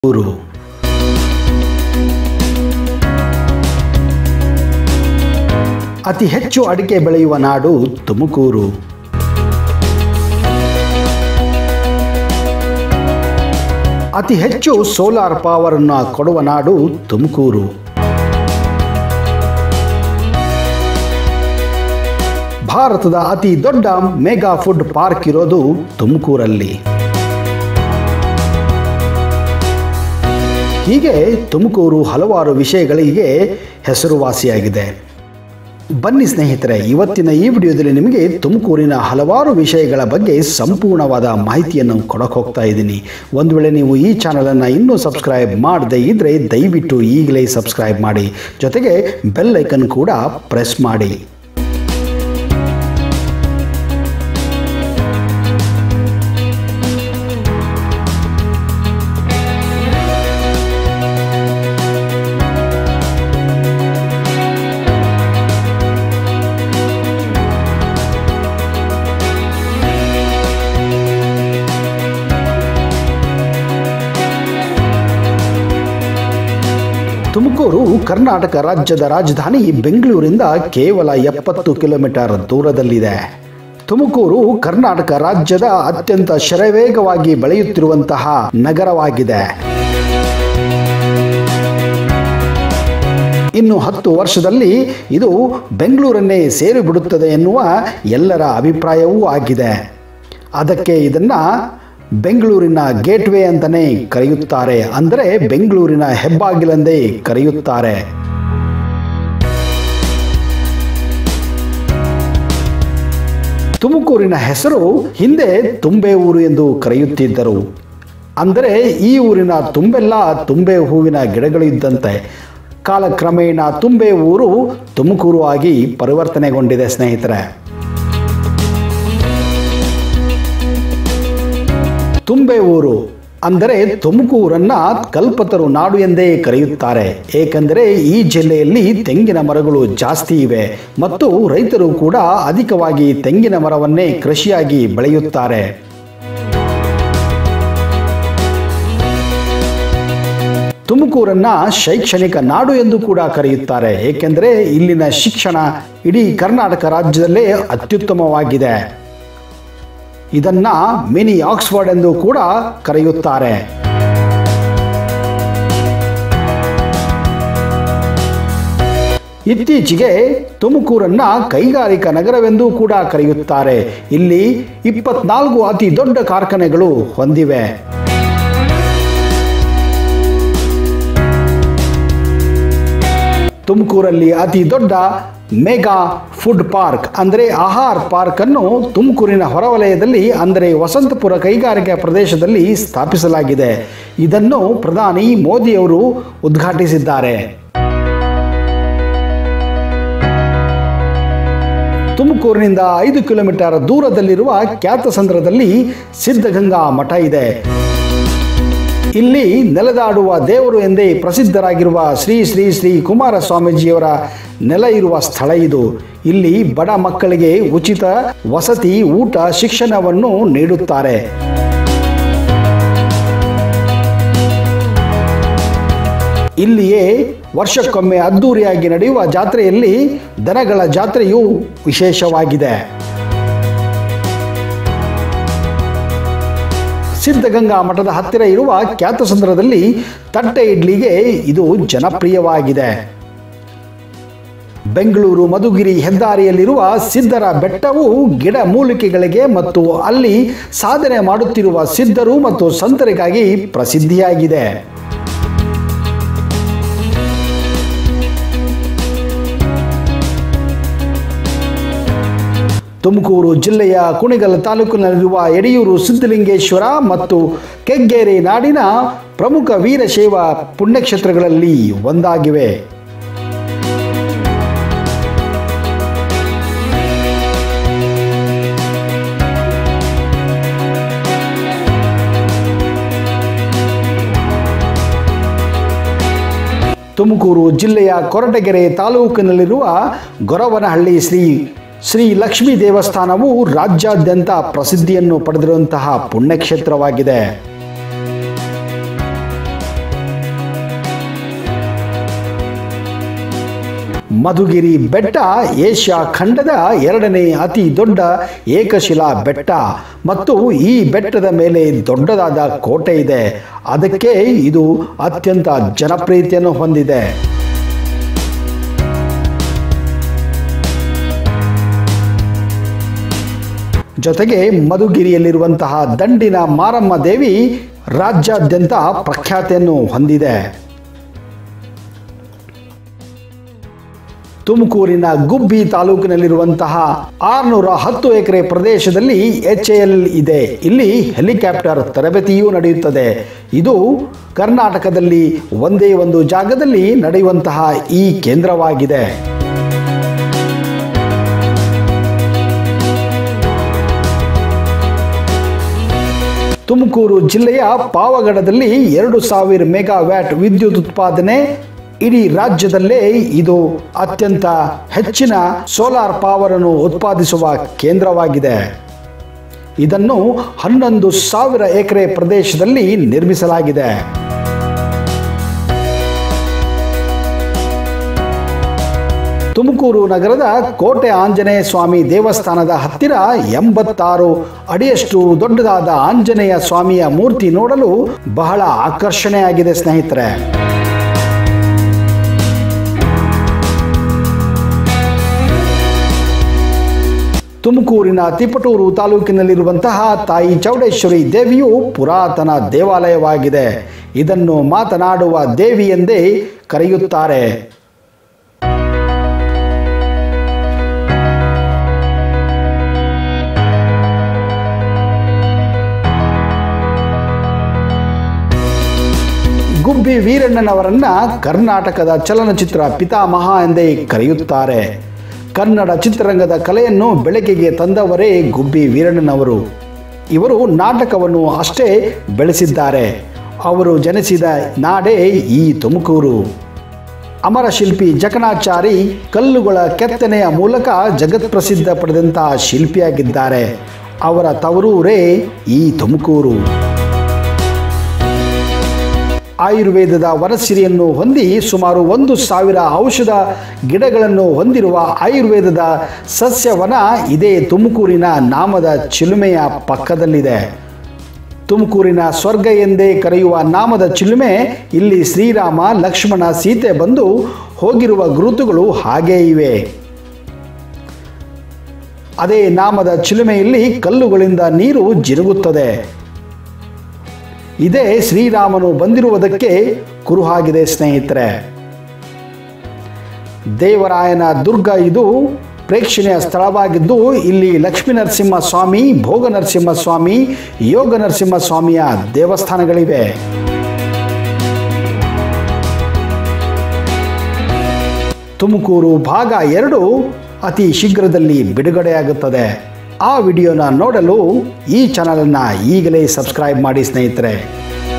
ಊರು ಅತಿ ಹೆಚ್ಚು ಅಡಿಕೆ ಬೆಳೆಯುವ ನಾಡು ತುಮಕೂರು ಅತಿ ಹೆಚ್ಚು ಸೋಲಾರ್ ಪವರ್ ಅನ್ನು ಕೊಡುವ ನಾಡು ತುಮಕೂರು ಭಾರತದ ಅತಿ ದೊಡ್ಡ ಮೆಗಾ ಫುಡ್ ಪಾರ್ಕ್ ಇರೋದು ತುಮಕೂರಲ್ಲಿ ಹೀಗೆ ತುಮಕೂರು ಹಲವಾರು ವಿಷಯಗಳಿಗೆ ಹೆಸರುವಾಸಿಯಾಗಿದೆ ಬನ್ನಿ ಸ್ನೇಹಿತರೆ ಇವತ್ತಿನ ಈ ವಿಡಿಯೋದಲ್ಲಿ ನಿಮಗೆ ತುಮಕೂರಿನ ಹಲವಾರು ವಿಷಯಗಳ ಬಗ್ಗೆ ಸಂಪೂರ್ಣವಾದ ಮಾಹಿತಿಯನ್ನು ಕೊಡಕ್ಕೆ ಹೋಗ್ತಾ ಇದ್ದೀನಿ ಒಂದು ವೇಳೆ ನೀವು ಈ ಚಾನಲನ್ನು ಇನ್ನೂ ಸಬ್ಸ್ಕ್ರೈಬ್ ಮಾಡದೇ ಇದ್ದರೆ ದಯವಿಟ್ಟು ಈಗಲೇ ಸಬ್ಸ್ಕ್ರೈಬ್ ಮಾಡಿ ಜೊತೆಗೆ ಬೆಲ್ ಐಕನ್ ಕೂಡ ಪ್ರೆಸ್ ಮಾಡಿ ತುಮಕೂರು ಕರ್ನಾಟಕ ರಾಜ್ಯದ ರಾಜಧಾನಿ ಬೆಂಗಳೂರಿಂದ ಕೇವಲ ಎಪ್ಪತ್ತು ಕಿಲೋಮೀಟರ್ ದೂರದಲ್ಲಿದೆ ತುಮಕೂರು ಕರ್ನಾಟಕ ರಾಜ್ಯದ ಅತ್ಯಂತ ಶರವೇಗವಾಗಿ ಬೆಳೆಯುತ್ತಿರುವಂತಹ ನಗರವಾಗಿದೆ ಇನ್ನು ಹತ್ತು ವರ್ಷದಲ್ಲಿ ಇದು ಬೆಂಗಳೂರನ್ನೇ ಸೇರಿಬಿಡುತ್ತದೆ ಎನ್ನುವ ಎಲ್ಲರ ಅಭಿಪ್ರಾಯವೂ ಆಗಿದೆ ಅದಕ್ಕೆ ಇದನ್ನ ಬೆಂಗಳೂರಿನ ಗೇಟ್ವೇ ಅಂತಲೇ ಕರೆಯುತ್ತಾರೆ ಅಂದರೆ ಬೆಂಗಳೂರಿನ ಹೆಬ್ಬಾಗಿಲೆಂದೇ ಕರೆಯುತ್ತಾರೆ ತುಮಕೂರಿನ ಹೆಸರು ಹಿಂದೆ ತುಂಬೆ ಊರು ಎಂದು ಕರೆಯುತ್ತಿದ್ದರು ಅಂದರೆ ಈ ಊರಿನ ತುಂಬೆಲ್ಲ ತುಂಬೆ ಹೂವಿನ ಗಿಡಗಳು ಇದ್ದಂತೆ ಕಾಲಕ್ರಮೇಣ ತುಂಬೆ ಊರು ತುಮಕೂರು ಆಗಿ ಪರಿವರ್ತನೆಗೊಂಡಿದೆ ಸ್ನೇಹಿತರೆ ತುಂಬೆ ಊರು ಅಂದರೆ ತುಮಕೂರನ್ನ ಕಲ್ಪತರು ನಾಡು ಎಂದೇ ಕರೆಯುತ್ತಾರೆ ಏಕೆಂದರೆ ಈ ಜಿಲ್ಲೆಯಲ್ಲಿ ತೆಂಗಿನ ಮರಗಳು ಜಾಸ್ತಿ ಇವೆ ಮತ್ತು ರೈತರು ಕೂಡ ಅಧಿಕವಾಗಿ ತೆಂಗಿನ ಮರವನ್ನೇ ಕೃಷಿಯಾಗಿ ಬೆಳೆಯುತ್ತಾರೆ ತುಮಕೂರನ್ನ ಶೈಕ್ಷಣಿಕ ನಾಡು ಎಂದು ಕೂಡ ಕರೆಯುತ್ತಾರೆ ಏಕೆಂದರೆ ಇಲ್ಲಿನ ಶಿಕ್ಷಣ ಇಡೀ ಕರ್ನಾಟಕ ರಾಜ್ಯದಲ್ಲೇ ಅತ್ಯುತ್ತಮವಾಗಿದೆ ಇದನ್ನ ಮಿನಿ ಆಕ್ಸ್ಫರ್ಡ್ ಎಂದು ಕೂಡ ಕರೆಯುತ್ತಾರೆ ಇತ್ತೀಚೆಗೆ ತುಮಕೂರನ್ನ ಕೈಗಾರಿಕಾ ನಗರವೆಂದೂ ಕೂಡ ಕರೆಯುತ್ತಾರೆ ಇಲ್ಲಿ ಇಪ್ಪತ್ನಾಲ್ಕು ಅತಿ ದೊಡ್ಡ ಕಾರ್ಖಾನೆಗಳು ಹೊಂದಿವೆ ತುಮಕೂರಲ್ಲಿ ಅತಿ ದೊಡ್ಡ ಮೆಗಾ ಫುಡ್ ಪಾರ್ಕ್ ಅಂದರೆ ಆಹಾರ ಪಾರ್ಕ್ ಅನ್ನು ತುಮಕೂರಿನ ಹೊರವಲಯದಲ್ಲಿ ಅಂದರೆ ವಸಂತಪುರ ಕೈಗಾರಿಕಾ ಪ್ರದೇಶದಲ್ಲಿ ಸ್ಥಾಪಿಸಲಾಗಿದೆ ಇದನ್ನು ಪ್ರಧಾನಿ ಮೋದಿಯವರು ಉದ್ಘಾಟಿಸಿದ್ದಾರೆ ತುಮಕೂರಿನಿಂದ ಐದು ಕಿಲೋಮೀಟರ್ ದೂರದಲ್ಲಿರುವ ಖ್ಯಾತಸಂದ್ರದಲ್ಲಿ ಸಿದ್ಧಗಂಗಾ ಮಠ ಇದೆ ಇಲ್ಲಿ ನೆಲೆದಾಡುವ ದೇವರು ಎಂದೇ ಪ್ರಸಿದ್ಧರಾಗಿರುವ ಶ್ರೀ ಶ್ರೀ ಶ್ರೀ ಕುಮಾರ ಸ್ವಾಮೀಜಿಯವರ ನೆಲ ಇರುವ ಸ್ಥಳ ಇದು ಇಲ್ಲಿ ಬಡ ಮಕ್ಕಳಿಗೆ ಉಚಿತ ವಸತಿ ಊಟ ಶಿಕ್ಷಣವನ್ನು ನೀಡುತ್ತಾರೆ ಇಲ್ಲಿಯೇ ವರ್ಷಕ್ಕೊಮ್ಮೆ ಅದ್ದೂರಿಯಾಗಿ ನಡೆಯುವ ಜಾತ್ರೆಯಲ್ಲಿ ದನಗಳ ಜಾತ್ರೆಯು ವಿಶೇಷವಾಗಿದೆ ಸಿದ್ಧಗಂಗಾ ಮಠದ ಹತ್ತಿರ ಇರುವ ಖ್ಯಾತಸಂದ್ರದಲ್ಲಿ ತಟ್ಟೆ ಇಡ್ಲಿಗೆ ಇದು ಜನಪ್ರಿಯವಾಗಿದೆ ಬೆಂಗಳೂರು ಮಧುಗಿರಿ ಹೆದ್ದಾರಿಯಲ್ಲಿರುವ ಸಿದ್ಧರ ಬೆಟ್ಟವು ಗಿಡ ಮೂಲಿಕೆಗಳಿಗೆ ಮತ್ತು ಅಲ್ಲಿ ಸಾಧನೆ ಮಾಡುತ್ತಿರುವ ಸಿದ್ಧರು ಮತ್ತು ಸಂತರಿಗಾಗಿ ಪ್ರಸಿದ್ಧಿಯಾಗಿದೆ ತುಮಕೂರು ಜಿಲ್ಲೆಯ ಕುಣಿಗಲ್ ತಾಲೂಕಿನಲ್ಲಿರುವ ಯಡಿಯೂರು ಸಿದ್ಧಲಿಂಗೇಶ್ವರ ಮತ್ತು ಕೆಗ್ಗೇರಿ ನಾಡಿನ ಪ್ರಮುಖ ವೀರಶೈವ ಪುಣ್ಯಕ್ಷೇತ್ರಗಳಲ್ಲಿ ಒಂದಾಗಿವೆ ತುಮಕೂರು ಜಿಲ್ಲೆಯ ಕೊರಟಗೆರೆ ತಾಲೂಕಿನಲ್ಲಿರುವ ಗೊರವನಹಳ್ಳಿ ಶ್ರೀ ಶ್ರೀ ಲಕ್ಷ್ಮೀ ದೇವಸ್ಥಾನವು ರಾಜ್ಯಾದ್ಯಂತ ಪ್ರಸಿದ್ಧಿಯನ್ನು ಪಡೆದಿರುವಂತಹ ಪುಣ್ಯಕ್ಷೇತ್ರವಾಗಿದೆ ಮಧುಗಿರಿ ಬೆಟ್ಟ ಏಷ್ಯಾ ಖಂಡದ ಎರಡನೇ ಅತಿ ದೊಡ್ಡ ಏಕಶಿಲಾ ಬೆಟ್ಟ ಮತ್ತು ಈ ಬೆಟ್ಟದ ಮೇಲೆ ದೊಡ್ಡದಾದ ಕೋಟೆ ಇದೆ ಅದಕ್ಕೆ ಇದು ಅತ್ಯಂತ ಜನಪ್ರಿಯತೆಯನ್ನು ಹೊಂದಿದೆ ಜೊತೆಗೆ ಮಧುಗಿರಿಯಲ್ಲಿರುವಂತಹ ದಂಡಿನ ಮಾರಮ್ಮ ದೇವಿ ರಾಜ್ಯಾದ್ಯಂತ ಪ್ರಖ್ಯಾತಿಯನ್ನು ಹೊಂದಿದೆ ತುಮಕೂರಿನ ಗುಬ್ಬಿ ತಾಲೂಕಿನಲ್ಲಿರುವಂತಹ ಆರುನೂರ ಹತ್ತು ಎಕರೆ ಪ್ರದೇಶದಲ್ಲಿ ಎಚ್ ಎಲ್ ಇದೆ ಇಲ್ಲಿ ಹೆಲಿಕಾಪ್ಟರ್ ತರಬೇತಿಯೂ ನಡೆಯುತ್ತದೆ ಇದು ಕರ್ನಾಟಕದಲ್ಲಿ ಒಂದೇ ಒಂದು ಜಾಗದಲ್ಲಿ ನಡೆಯುವಂತಹ ಈ ಕೇಂದ್ರವಾಗಿದೆ ತುಮಕೂರು ಜಿಲ್ಲೆಯ ಪಾವಗಡದಲ್ಲಿ ಎರಡು ಸಾವಿರ ಮೆಗಾವ್ಯಾಟ್ ವಿದ್ಯುತ್ ಉತ್ಪಾದನೆ ಇಡೀ ರಾಜ್ಯದಲ್ಲೇ ಇದು ಅತ್ಯಂತ ಹೆಚ್ಚಿನ ಸೋಲಾರ್ ಪವರ್ ಅನ್ನು ಉತ್ಪಾದಿಸುವ ಕೇಂದ್ರವಾಗಿದೆ ಇದನ್ನು ಹನ್ನೊಂದು ಸಾವಿರ ಎಕರೆ ಪ್ರದೇಶದಲ್ಲಿ ನಿರ್ಮಿಸಲಾಗಿದೆ ತುಮಕೂರು ನಗರದ ಕೋಟೆ ಆಂಜನೇಯ ಸ್ವಾಮಿ ದೇವಸ್ಥಾನದ ಹತ್ತಿರ ಎಂಬತ್ತಾರು ಅಡಿಯಷ್ಟು ದೊಡ್ಡದಾದ ಆಂಜನೇಯ ಸ್ವಾಮಿಯ ಮೂರ್ತಿ ನೋಡಲು ಬಹಳ ಆಕರ್ಷಣೆಯಾಗಿದೆ ಸ್ನೇಹಿತರೆ ತುಮಕೂರಿನ ತಿಪಟೂರು ತಾಲೂಕಿನಲ್ಲಿರುವಂತಹ ತಾಯಿ ಚೌಡೇಶ್ವರಿ ದೇವಿಯು ಪುರಾತನ ದೇವಾಲಯವಾಗಿದೆ ಇದನ್ನು ಮಾತನಾಡುವ ದೇವಿ ಎಂದೇ ಕರೆಯುತ್ತಾರೆ ಗುಬ್ಬಿ ವೀರಣ್ಣನವರನ್ನ ಕರ್ನಾಟಕದ ಚಲನಚಿತ್ರ ಪಿತಾಮಹ ಎಂದೇ ಕರೆಯುತ್ತಾರೆ ಕನ್ನಡ ಚಿತ್ರರಂಗದ ಕಲೆಯನ್ನು ಬೆಳಕಿಗೆ ತಂದವರೇ ಗುಬ್ಬಿ ವೀರಣ್ಣನವರು ಇವರು ನಾಟಕವನ್ನು ಅಷ್ಟೇ ಬೆಳೆಸಿದ್ದಾರೆ ಅವರು ಜನಿಸಿದ ನಾಡೇ ಈ ತುಮಕೂರು ಅಮರ ಶಿಲ್ಪಿ ಜಕಣಾಚಾರಿ ಕಲ್ಲುಗಳ ಕೆತ್ತನೆಯ ಮೂಲಕ ಜಗತ್ಪ್ರಸಿದ್ಧ ಪಡೆದಂತಹ ಶಿಲ್ಪಿಯಾಗಿದ್ದಾರೆ ಅವರ ತವರೂರೇ ಈ ತುಮಕೂರು ಆಯುರ್ವೇದದ ವನಸಿರಿಯನ್ನು ಹೊಂದಿ ಸುಮಾರು ಒಂದು ಸಾವಿರ ಔಷಧ ಗಿಡಗಳನ್ನು ಹೊಂದಿರುವ ಆಯುರ್ವೇದದ ಸಸ್ಯವನ ಇದೇ ತುಮಕೂರಿನ ನಾಮದ ಚಿಲುಮೆಯ ಪಕ್ಕದಲ್ಲಿದೆ ತುಮಕೂರಿನ ಸ್ವರ್ಗ ಎಂದೇ ಕರೆಯುವ ನಾಮದ ಚಿಲುಮೆ ಇಲ್ಲಿ ಶ್ರೀರಾಮ ಲಕ್ಷ್ಮಣ ಸೀತೆ ಬಂದು ಹೋಗಿರುವ ಗುರುತುಗಳು ಹಾಗೇ ಇವೆ ಅದೇ ನಾಮದ ಚಿಲುಮೆಯಲ್ಲಿ ಕಲ್ಲುಗಳಿಂದ ನೀರು ಜಿರುಗುತ್ತದೆ ಇದೇ ಶ್ರೀರಾಮನು ಬಂದಿರುವುದಕ್ಕೆ ಕುರುಹಾಗಿದೆ ಸ್ನೇಹಿತರೆ ದೇವರಾಯನ ದುರ್ಗ ಇದು ಪ್ರೇಕ್ಷಣೀಯ ಸ್ಥಳವಾಗಿದ್ದು ಇಲ್ಲಿ ಲಕ್ಷ್ಮೀ ನರಸಿಂಹ ಸ್ವಾಮಿ ಭೋಗ ನರಸಿಂಹ ಸ್ವಾಮಿ ಯೋಗ ನರಸಿಂಹ ಸ್ವಾಮಿಯ ದೇವಸ್ಥಾನಗಳಿವೆ ತುಮಕೂರು ಭಾಗ ಎರಡು ಅತಿ ಶೀಘ್ರದಲ್ಲಿ ಬಿಡುಗಡೆಯಾಗುತ್ತದೆ ಆ ವಿಡಿಯೋನ ನೋಡಲು ಈ ಚಾನಲನ್ನು ಈಗಲೇ ಸಬ್ಸ್ಕ್ರೈಬ್ ಮಾಡಿ ಸ್ನೇಹಿತರೆ